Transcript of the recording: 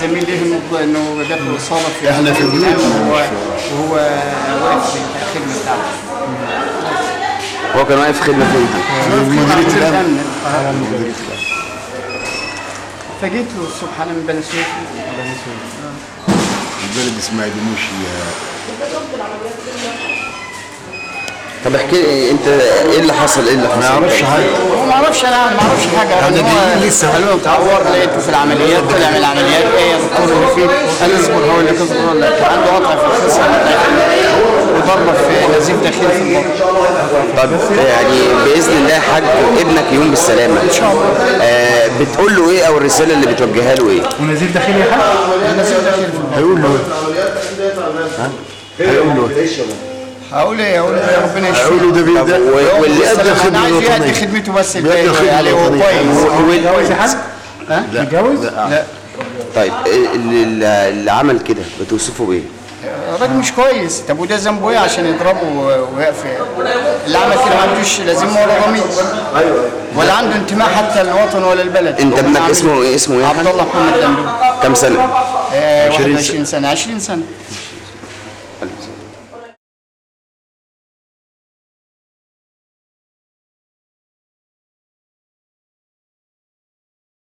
زميل ليه انه انه جات له اصابه في إحنا في بيوت. وهو وهو واقف في الخدمه بتاعته هو كان واقف خدمه فين مديرية الأمن الامن مديرية الأمن فجيت له الصبح انا من بني سويف البلد اسمها دموشي طب احكي لي انت ايه اللي حصل ايه اللي حصل ما يعرفش حاجة هو ما اعرفش انا ما اعرفش حاجه يعني هو جايين لسه. قالوا له اتعور لقيته في العمليات طلع من العمليات ايه يا دكتور اللي فيه قال اصبر هو اللي تصبر ولا كان عنده قطع في الخصيه وضربه في نزيف داخلي في البطن طب يعني باذن الله يا حاج ابنك يوم بالسلامه ان شاء الله آه بتقول له ايه او الرساله اللي بتوجهها له ايه ونزيف داخلي يا حاج نزيف داخلي في البطن هيقول له ايه؟ هيقول له ايه؟ هقول ايه هقول ايه ربنا يشفيه هيقول له ده بي- ده و- واللي بيأدي انا الخدمة عايز يأدي الوطنية خدمته بس بيأدي الباقي الخدمة عليه هو الوطنية. كويس متجوز يا حاج؟ ها؟ متجوز؟ لا طيب اللي, اللي- اللي عمل كده بتوصفه بايه الراجل مش كويس طب وده ذنبه ايه عشان يضربه ويقف اللي عمل كده ما عندوش لا ذمه ولا ضمير ولا عنده انتماء حتى للوطن ولا البلد انت هو ابنك عامل- اسمه ايه اسمه ايه يا عبد حاج الله محمد دندو كام سنه آه، 20 21 سنه 20 سنه